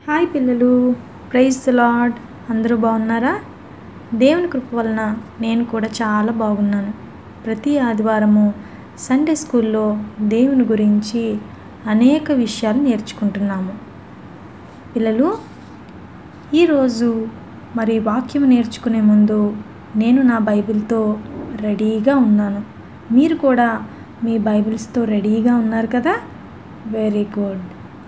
hi పిల్లలు praise the lord అందరూ బాగున్నారా దేవుని కృప వలన నేను కూడా చాలా బాగున్నాను ప్రతి ఆదివారము సండే స్కూల్లో దేవుని గురించి అనేక విషయాలు నేర్చుకుంటున్నాము పిల్లలు ఈరోజు మరి వాక్యం నేర్చుకునే ముందు నేను నా బైబిల్తో రెడీగా ఉన్నాను మీరు కూడా మీ బైబిల్స్తో రెడీగా ఉన్నారు కదా వెరీ గుడ్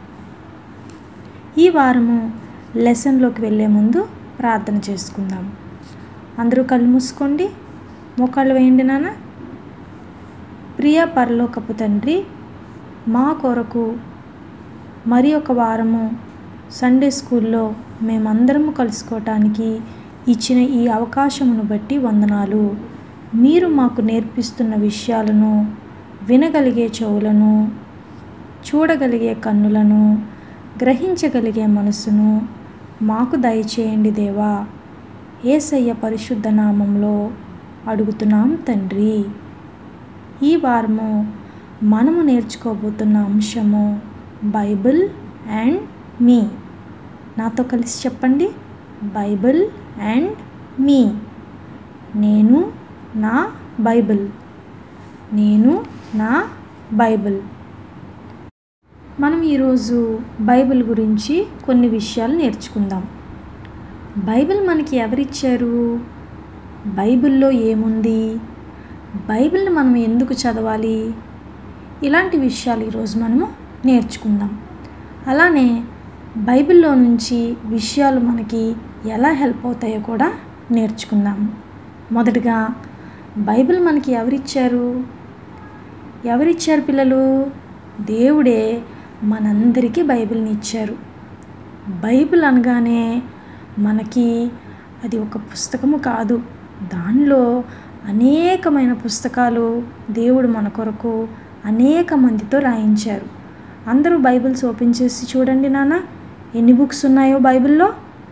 ఈ వారము లెసన్లోకి వెళ్ళే ముందు ప్రార్థన చేసుకుందాం అందరూ కళ్ళు మూసుకోండి మోకాళ్ళు వేయండి నాన్న ప్రియ పరలోకపు తండ్రి మా కొరకు మరి ఒక వారము సండే స్కూల్లో మేమందరము కలుసుకోవటానికి ఇచ్చిన ఈ అవకాశమును బట్టి వందనాలు మీరు మాకు నేర్పిస్తున్న విషయాలను వినగలిగే చెవులను చూడగలిగే కన్నులను గ్రహించగలిగే మనసును మాకు దయచేయండి దేవా ఏసయ్య పరిశుద్ధ నామంలో అడుగుతున్నాం తండ్రి ఈ వారము మనము నేర్చుకోబోతున్న అంశము బైబిల్ అండ్ మీ నాతో కలిసి చెప్పండి బైబిల్ అండ్ మీ నేను నా బైబిల్ నేను నా బైబిల్ మనం ఈరోజు బైబిల్ గురించి కొన్ని విషయాలు నేర్చుకుందాం బైబిల్ మనకి ఎవరిచ్చారు బైబిల్లో ఏముంది బైబిల్ని మనం ఎందుకు చదవాలి ఇలాంటి విషయాలు ఈరోజు మనము నేర్చుకుందాం అలానే బైబిల్లో నుంచి విషయాలు మనకి ఎలా హెల్ప్ అవుతాయో కూడా నేర్చుకుందాం మొదటగా బైబిల్ మనకి ఎవరిచ్చారు ఎవరిచ్చారు పిల్లలు దేవుడే మనందరికీ బైబిల్ని ఇచ్చారు బైబిల్ అనగానే మనకి అది ఒక పుస్తకము కాదు దానిలో అనేకమైన పుస్తకాలు దేవుడు మన కొరకు అనేక మందితో రాయించారు అందరూ బైబిల్స్ ఓపెన్ చేసి చూడండి నాన్న ఎన్ని బుక్స్ ఉన్నాయో బైబిల్లో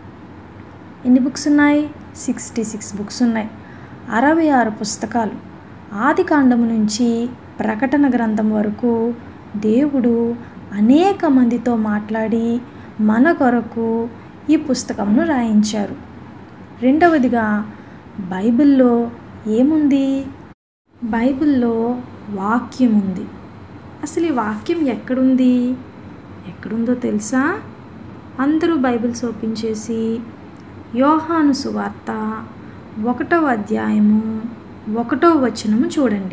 ఎన్ని బుక్స్ ఉన్నాయి సిక్స్టీ సిక్స్ బుక్స్ ఉన్నాయి అరవై ఆరు పుస్తకాలు ఆది కాండము నుంచి ప్రకటన గ్రంథం వరకు దేవుడు అనేక మందితో మాట్లాడి మన కొరకు ఈ పుస్తకంను రాయించారు రెండవదిగా బైబిల్లో ఏముంది బైబిల్లో వాక్యం ఉంది అసలు ఈ వాక్యం ఎక్కడుంది ఎక్కడుందో తెలుసా అందరూ బైబిల్స్ ఓపెన్ చేసి యోహాను సువార్త ఒకటవ అధ్యాయము ఒకటో వచనము చూడండి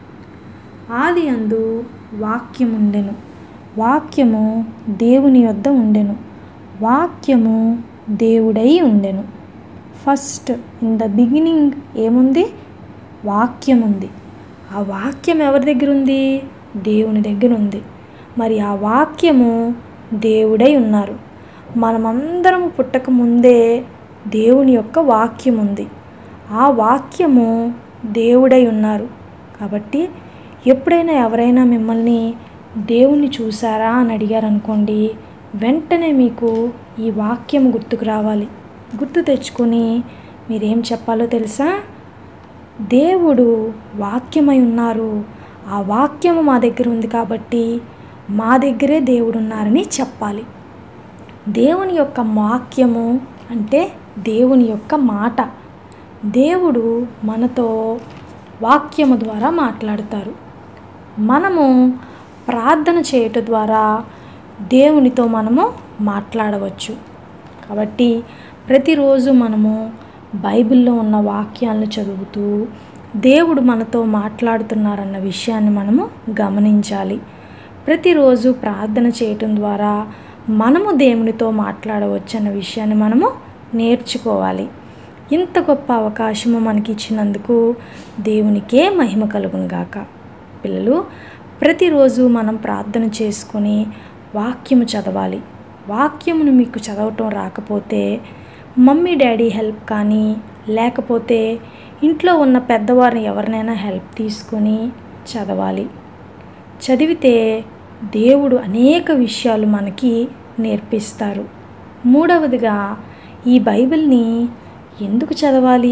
ఆది అందు వాక్యం ఉండెను వాక్యము దేవుని యొద్ద ఉండెను వాక్యము దేవుడై ఉండెను ఫస్ట్ ఇన్ ద బిగినింగ్ ఏముంది వాక్యం ఉంది ఆ వాక్యం ఎవరి దగ్గర ఉంది దేవుని దగ్గర ఉంది మరి ఆ వాక్యము దేవుడై ఉన్నారు మనమందరం పుట్టక ముందే దేవుని యొక్క వాక్యం ఉంది ఆ వాక్యము దేవుడై ఉన్నారు కాబట్టి ఎప్పుడైనా ఎవరైనా మిమ్మల్ని దేవుణ్ణి చూసారా అని అడిగారనుకోండి వెంటనే మీకు ఈ వాక్యం గుర్తుకు రావాలి గుర్తు తెచ్చుకొని మీరేం చెప్పాలో తెలుసా దేవుడు వాక్యమై ఉన్నారు ఆ వాక్యము మా దగ్గర ఉంది కాబట్టి మా దగ్గరే దేవుడు ఉన్నారని చెప్పాలి దేవుని యొక్క వాక్యము అంటే దేవుని యొక్క మాట దేవుడు మనతో వాక్యము ద్వారా మాట్లాడతారు మనము ప్రార్థన చేయటం ద్వారా దేవునితో మనము మాట్లాడవచ్చు కాబట్టి ప్రతిరోజు మనము బైబిల్లో ఉన్న వాక్యాలను చదువుతూ దేవుడు మనతో మాట్లాడుతున్నారన్న విషయాన్ని మనము గమనించాలి ప్రతిరోజు ప్రార్థన చేయటం ద్వారా మనము దేవునితో మాట్లాడవచ్చు అన్న విషయాన్ని మనము నేర్చుకోవాలి ఇంత గొప్ప అవకాశము మనకి ఇచ్చినందుకు దేవునికే మహిమ కలుగును గాక పిల్లలు ప్రతిరోజు మనం ప్రార్థన చేసుకొని వాక్యము చదవాలి వాక్యమును మీకు చదవటం రాకపోతే మమ్మీ డాడీ హెల్ప్ కానీ లేకపోతే ఇంట్లో ఉన్న పెద్దవారిని ఎవరినైనా హెల్ప్ తీసుకొని చదవాలి చదివితే దేవుడు అనేక విషయాలు మనకి నేర్పిస్తారు మూడవదిగా ఈ బైబిల్ని ఎందుకు చదవాలి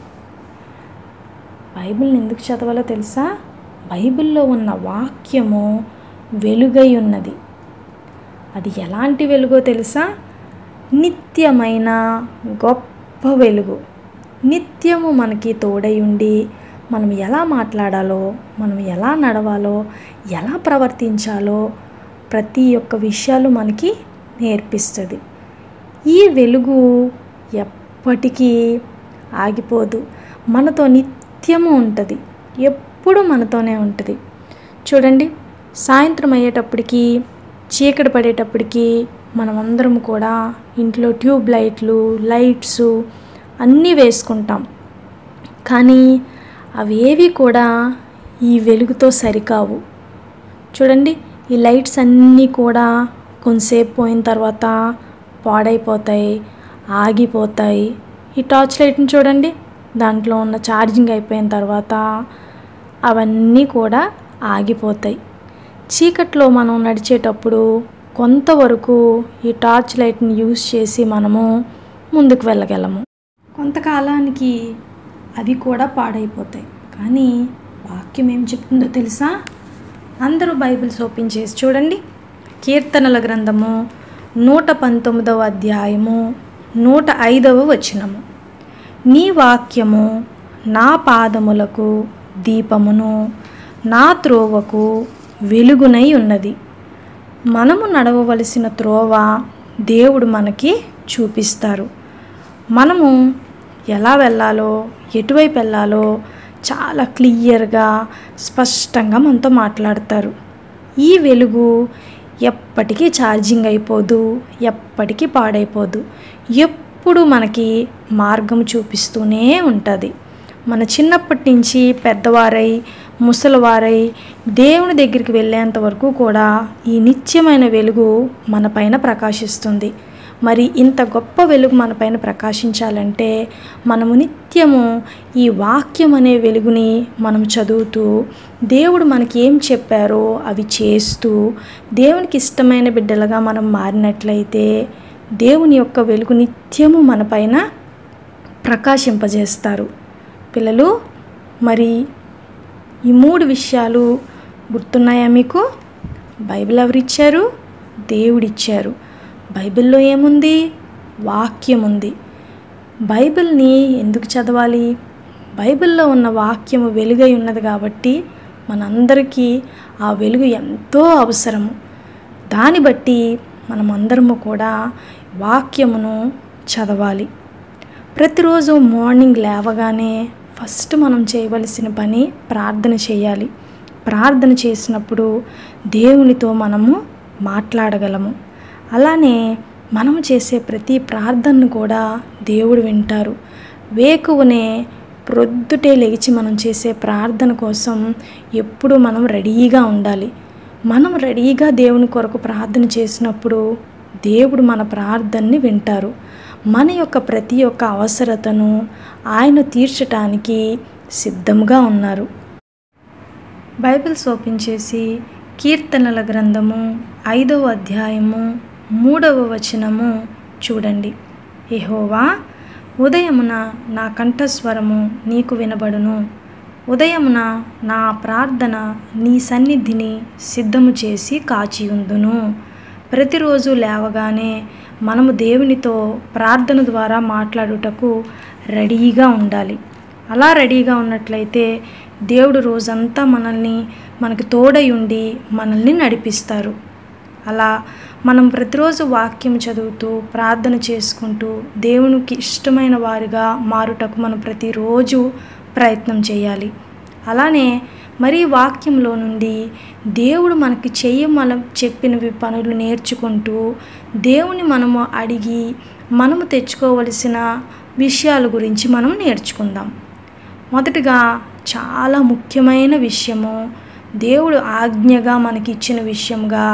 బైబిల్ని ఎందుకు చదవాలో తెలుసా బైబిల్లో ఉన్న వాక్యము వెలుగై ఉన్నది అది ఎలాంటి వెలుగో తెలుసా నిత్యమైన గొప్ప వెలుగు నిత్యము మనకి తోడై ఉండి మనం ఎలా మాట్లాడాలో మనం ఎలా నడవాలో ఎలా ప్రవర్తించాలో ప్రతి ఒక్క విషయాలు మనకి నేర్పిస్తుంది ఈ వెలుగు ఎప్పటికీ ఆగిపోదు మనతో నిత్యము ఉంటుంది ఎప్పుడు మనతోనే ఉంటుంది చూడండి సాయంత్రం అయ్యేటప్పటికి చీకటి పడేటప్పటికి మనమందరం కూడా ఇంట్లో ట్యూబ్ లైట్లు లైట్స్ అన్నీ వేసుకుంటాం కానీ అవేవి కూడా ఈ వెలుగుతో సరికావు చూడండి ఈ లైట్స్ అన్నీ కూడా కొంతసేపు పోయిన తర్వాత పాడైపోతాయి ఆగిపోతాయి ఈ టార్చ్ లైట్ని చూడండి దాంట్లో ఉన్న ఛార్జింగ్ అయిపోయిన తర్వాత అవన్నీ కూడా ఆగిపోతాయి చీకట్లో మనం నడిచేటప్పుడు కొంతవరకు ఈ టార్చ్ లైట్ని యూస్ చేసి మనము ముందుకు వెళ్ళగలము కొంతకాలానికి అవి కూడా పాడైపోతాయి కానీ వాక్యం ఏం చెప్తుందో తెలుసా అందరూ బైబిల్స్ ఓపెన్ చేసి చూడండి కీర్తనల గ్రంథము నూట పంతొమ్మిదవ అధ్యాయము నూట ఐదవ వచనము నీ వాక్యము నా పాదములకు దీపమును నా త్రోవకు వెలుగునై ఉన్నది మనము నడవవలసిన త్రోవ దేవుడు మనకి చూపిస్తారు మనము ఎలా వెళ్ళాలో ఎటువైపు వెళ్ళాలో చాలా క్లియర్గా స్పష్టంగా మనతో మాట్లాడతారు ఈ వెలుగు ఎప్పటికీ ఛార్జింగ్ అయిపోదు ఎప్పటికీ పాడైపోదు ఎప్పుడు మనకి మార్గం చూపిస్తూనే ఉంటుంది మన చిన్నప్పటి నుంచి పెద్దవారై ముసలివారై దేవుని దగ్గరికి వెళ్ళేంత వరకు కూడా ఈ నిత్యమైన వెలుగు మన పైన ప్రకాశిస్తుంది మరి ఇంత గొప్ప వెలుగు మన పైన ప్రకాశించాలంటే మనము నిత్యము ఈ వాక్యం అనే వెలుగుని మనం చదువుతూ దేవుడు మనకి ఏం చెప్పారో అవి చేస్తూ దేవునికి ఇష్టమైన బిడ్డలుగా మనం మారినట్లయితే దేవుని యొక్క వెలుగు నిత్యము మన పైన ప్రకాశింపజేస్తారు పిల్లలు మరి ఈ మూడు విషయాలు గుర్తున్నాయా మీకు బైబిల్ ఎవరిచ్చారు దేవుడిచ్చారు బైబిల్లో ఏముంది వాక్యం ఉంది బైబిల్ని ఎందుకు చదవాలి బైబిల్లో ఉన్న వాక్యము వెలుగై ఉన్నది కాబట్టి మనందరికీ ఆ వెలుగు ఎంతో అవసరము దాన్ని బట్టి మనమందరము కూడా వాక్యమును చదవాలి ప్రతిరోజు మార్నింగ్ లేవగానే ఫస్ట్ మనం చేయవలసిన పని ప్రార్థన చేయాలి ప్రార్థన చేసినప్పుడు దేవునితో మనము మాట్లాడగలము అలానే మనము చేసే ప్రతి ప్రార్థనను కూడా దేవుడు వింటారు వేకువనే ప్రొద్దుటే లేచి మనం చేసే ప్రార్థన కోసం ఎప్పుడు మనం రెడీగా ఉండాలి మనం రెడీగా దేవుని కొరకు ప్రార్థన చేసినప్పుడు దేవుడు మన ప్రార్థనని వింటారు మన యొక్క ప్రతి ఒక్క అవసరతను ఆయన తీర్చటానికి సిద్ధంగా ఉన్నారు బైబిల్స్ ఓపెన్ చేసి కీర్తనల గ్రంథము ఐదవ అధ్యాయము మూడవ వచనము చూడండి ఎహోవా ఉదయమున నా కంఠస్వరము నీకు వినబడును ఉదయమున నా ప్రార్థన నీ సన్నిధిని సిద్ధము చేసి కాచి ఉందును ప్రతిరోజు లేవగానే మనము దేవునితో ప్రార్థన ద్వారా మాట్లాడుటకు రెడీగా ఉండాలి అలా రెడీగా ఉన్నట్లయితే దేవుడు రోజంతా మనల్ని మనకు తోడై ఉండి మనల్ని నడిపిస్తారు అలా మనం ప్రతిరోజు వాక్యం చదువుతూ ప్రార్థన చేసుకుంటూ దేవునికి ఇష్టమైన వారిగా మారుటకు మనం ప్రతిరోజు ప్రయత్నం చేయాలి అలానే మరి వాక్యంలో నుండి దేవుడు మనకి చెయ్యమల చెప్పినవి పనులు నేర్చుకుంటూ దేవుని మనము అడిగి మనము తెచ్చుకోవలసిన విషయాల గురించి మనం నేర్చుకుందాం మొదటగా చాలా ముఖ్యమైన విషయము దేవుడు ఆజ్ఞగా మనకి ఇచ్చిన విషయంగా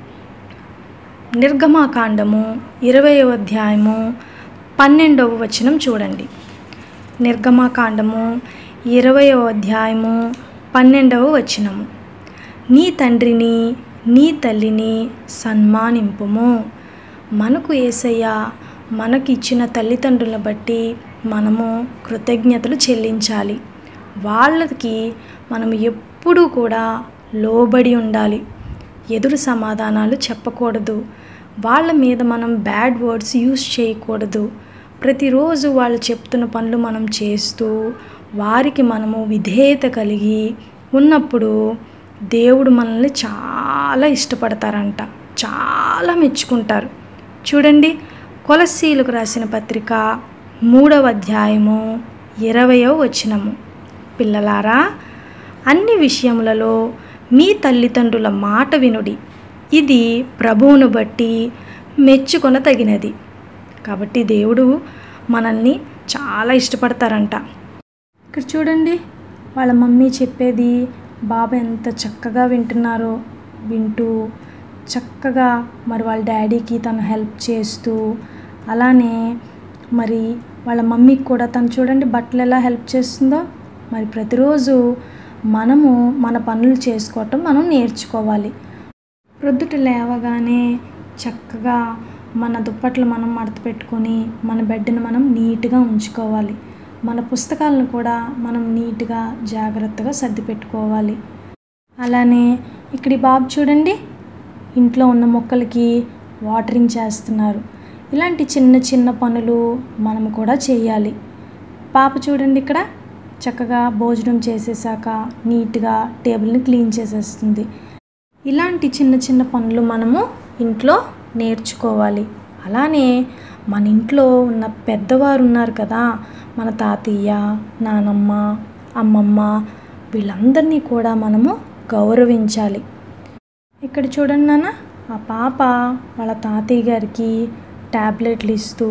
నిర్గమాకాండము ఇరవయవ అధ్యాయము పన్నెండవ వచనం చూడండి నిర్గమాకాండము ఇరవయవ అధ్యాయము పన్నెండవ వచనము నీ తండ్రిని నీ తల్లిని సన్మానింపుము మనకు ఏసయ్య మనకి ఇచ్చిన తల్లిదండ్రులను బట్టి మనము కృతజ్ఞతలు చెల్లించాలి వాళ్ళకి మనం ఎప్పుడూ కూడా లోబడి ఉండాలి ఎదురు సమాధానాలు చెప్పకూడదు వాళ్ళ మీద మనం బ్యాడ్ వర్డ్స్ యూస్ చేయకూడదు ప్రతిరోజు వాళ్ళు చెప్తున్న పనులు మనం చేస్తూ వారికి మనము విధేయత కలిగి ఉన్నప్పుడు దేవుడు మనల్ని చాలా ఇష్టపడతారంట చాలా మెచ్చుకుంటారు చూడండి కొలసీలకు రాసిన పత్రిక మూడవ అధ్యాయము ఇరవయో వచనము పిల్లలారా అన్ని విషయములలో మీ తల్లిదండ్రుల మాట వినుడి ఇది ప్రభువును బట్టి మెచ్చుకొన తగినది కాబట్టి దేవుడు మనల్ని చాలా ఇష్టపడతారంట ఇక్కడ చూడండి వాళ్ళ మమ్మీ చెప్పేది బాబా ఎంత చక్కగా వింటున్నారో వింటూ చక్కగా మరి వాళ్ళ డాడీకి తను హెల్ప్ చేస్తూ అలానే మరి వాళ్ళ మమ్మీకి కూడా తను చూడండి బట్టలు ఎలా హెల్ప్ చేస్తుందో మరి ప్రతిరోజు మనము మన పనులు చేసుకోవటం మనం నేర్చుకోవాలి ప్రొద్దుట లేవగానే చక్కగా మన దుప్పట్లు మనం మడత పెట్టుకొని మన బెడ్ని మనం నీట్గా ఉంచుకోవాలి మన పుస్తకాలను కూడా మనం నీట్గా జాగ్రత్తగా సర్ది పెట్టుకోవాలి అలానే ఇక్కడ ఈ బాబు చూడండి ఇంట్లో ఉన్న మొక్కలకి వాటరింగ్ చేస్తున్నారు ఇలాంటి చిన్న చిన్న పనులు మనం కూడా చేయాలి పాప చూడండి ఇక్కడ చక్కగా భోజనం చేసేసాక నీట్గా టేబుల్ని క్లీన్ చేసేస్తుంది ఇలాంటి చిన్న చిన్న పనులు మనము ఇంట్లో నేర్చుకోవాలి అలానే మన ఇంట్లో ఉన్న పెద్దవారు ఉన్నారు కదా మన తాతయ్య నానమ్మ అమ్మమ్మ వీళ్ళందరినీ కూడా మనము గౌరవించాలి ఇక్కడ చూడండి నాన్న ఆ పాప వాళ్ళ తాతయ్య గారికి ట్యాబ్లెట్లు ఇస్తూ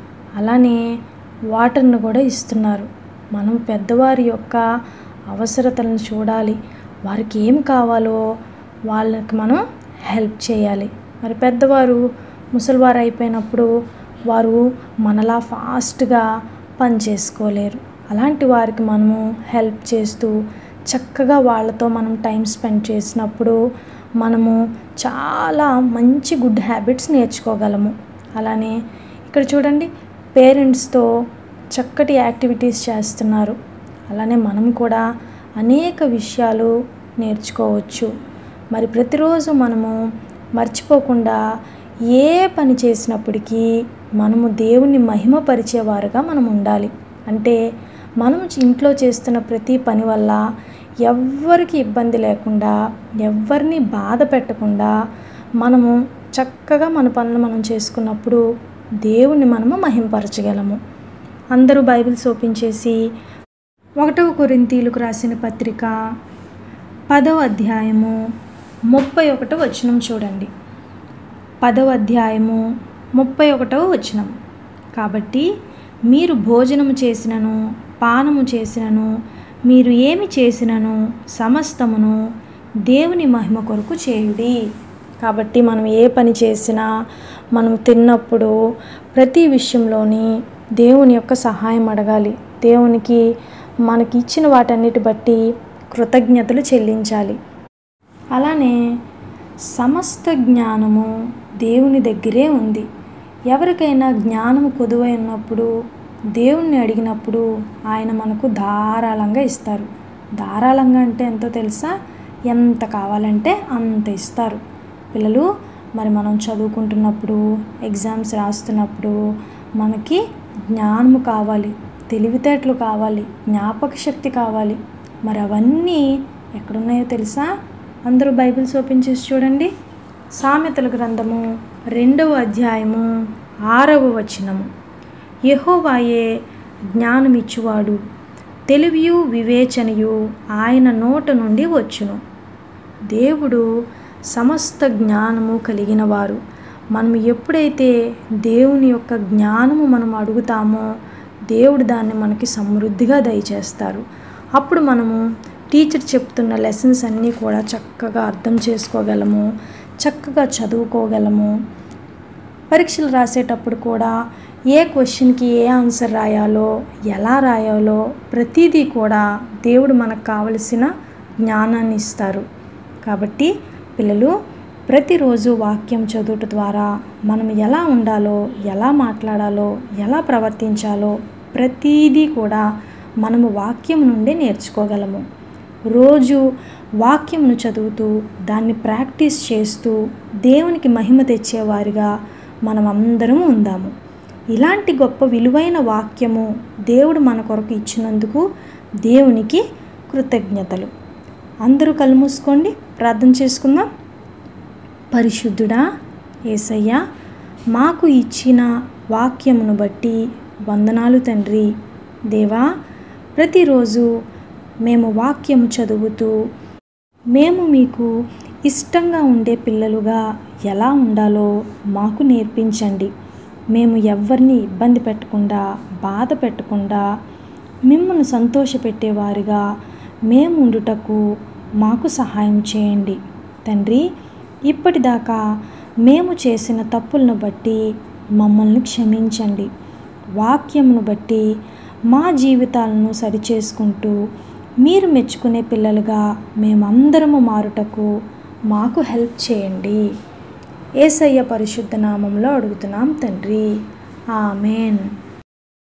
అలానే వాటర్ను కూడా ఇస్తున్నారు మనం పెద్దవారి యొక్క అవసరతలను చూడాలి వారికి ఏం కావాలో వాళ్ళకి మనం హెల్ప్ చేయాలి మరి పెద్దవారు ముసలివారు అయిపోయినప్పుడు వారు మనలా ఫాస్ట్గా పని చేసుకోలేరు అలాంటి వారికి మనము హెల్ప్ చేస్తూ చక్కగా వాళ్ళతో మనం టైం స్పెండ్ చేసినప్పుడు మనము చాలా మంచి గుడ్ హ్యాబిట్స్ నేర్చుకోగలము అలానే ఇక్కడ చూడండి పేరెంట్స్తో చక్కటి యాక్టివిటీస్ చేస్తున్నారు అలానే మనం కూడా అనేక విషయాలు నేర్చుకోవచ్చు మరి ప్రతిరోజు మనము మర్చిపోకుండా ఏ పని చేసినప్పటికీ మనము దేవుని మహిమపరిచేవారుగా మనం ఉండాలి అంటే మనం ఇంట్లో చేస్తున్న ప్రతి పని వల్ల ఎవ్వరికి ఇబ్బంది లేకుండా ఎవరిని బాధ పెట్టకుండా మనము చక్కగా మన పనులు మనం చేసుకున్నప్పుడు దేవుణ్ణి మనము మహింపరచగలము అందరూ బైబిల్స్ ఓపెన్ చేసి ఒకటవ కొరింతీలకు రాసిన పత్రిక పదవ అధ్యాయము ముప్పై ఒకటో వచనం చూడండి పదవ అధ్యాయము ముప్పై ఒకటవ వచనం కాబట్టి మీరు భోజనము చేసినను పానము చేసినను మీరు ఏమి చేసినను సమస్తమును దేవుని మహిమ కొరకు చేయుడి కాబట్టి మనం ఏ పని చేసినా మనం తిన్నప్పుడు ప్రతి విషయంలోని దేవుని యొక్క సహాయం అడగాలి దేవునికి మనకి ఇచ్చిన వాటన్నిటి బట్టి కృతజ్ఞతలు చెల్లించాలి అలానే సమస్త జ్ఞానము దేవుని దగ్గరే ఉంది ఎవరికైనా జ్ఞానము కొదువై ఉన్నప్పుడు దేవుణ్ణి అడిగినప్పుడు ఆయన మనకు ధారాళంగా ఇస్తారు ధారాళంగా అంటే ఎంతో తెలుసా ఎంత కావాలంటే అంత ఇస్తారు పిల్లలు మరి మనం చదువుకుంటున్నప్పుడు ఎగ్జామ్స్ రాస్తున్నప్పుడు మనకి జ్ఞానము కావాలి తెలివితేటలు కావాలి జ్ఞాపక శక్తి కావాలి మరి అవన్నీ ఎక్కడున్నాయో తెలుసా అందరూ బైబిల్స్ ఓపెన్ చేసి చూడండి సామెతల గ్రంథము రెండవ అధ్యాయము ఆరవ వచనము యెహోవాయే జ్ఞానమిచ్చువాడు తెలివియు వివేచనయు ఆయన నోట నుండి వచ్చును దేవుడు సమస్త జ్ఞానము కలిగిన వారు మనం ఎప్పుడైతే దేవుని యొక్క జ్ఞానము మనం అడుగుతామో దేవుడు దాన్ని మనకి సమృద్ధిగా దయచేస్తారు అప్పుడు మనము టీచర్ చెప్తున్న లెసన్స్ అన్నీ కూడా చక్కగా అర్థం చేసుకోగలము చక్కగా చదువుకోగలము పరీక్షలు రాసేటప్పుడు కూడా ఏ క్వశ్చన్కి ఏ ఆన్సర్ రాయాలో ఎలా రాయాలో ప్రతిదీ కూడా దేవుడు మనకు కావలసిన జ్ఞానాన్ని ఇస్తారు కాబట్టి పిల్లలు ప్రతిరోజు వాక్యం చదువుట ద్వారా మనం ఎలా ఉండాలో ఎలా మాట్లాడాలో ఎలా ప్రవర్తించాలో ప్రతిదీ కూడా మనము వాక్యం నుండి నేర్చుకోగలము రోజు వాక్యమును చదువుతూ దాన్ని ప్రాక్టీస్ చేస్తూ దేవునికి మహిమ తెచ్చేవారిగా మనం అందరం ఉందాము ఇలాంటి గొప్ప విలువైన వాక్యము దేవుడు మన కొరకు ఇచ్చినందుకు దేవునికి కృతజ్ఞతలు అందరూ కళ్ళు మూసుకోండి ప్రార్థన చేసుకుందాం పరిశుద్ధుడా ఏసయ్య మాకు ఇచ్చిన వాక్యమును బట్టి వందనాలు తండ్రి దేవా ప్రతిరోజు మేము వాక్యము చదువుతూ మేము మీకు ఇష్టంగా ఉండే పిల్లలుగా ఎలా ఉండాలో మాకు నేర్పించండి మేము ఎవరిని ఇబ్బంది పెట్టకుండా బాధ పెట్టకుండా మిమ్మల్ని సంతోషపెట్టేవారిగా మేము ఉండుటకు మాకు సహాయం చేయండి తండ్రి ఇప్పటిదాకా మేము చేసిన తప్పులను బట్టి మమ్మల్ని క్షమించండి వాక్యమును బట్టి మా జీవితాలను సరిచేసుకుంటూ మీరు మెచ్చుకునే పిల్లలుగా మేమందరము మారుటకు మాకు హెల్ప్ చేయండి ఏసయ్య పరిశుద్ధ నామంలో అడుగుతున్నాం తండ్రి ఆమెన్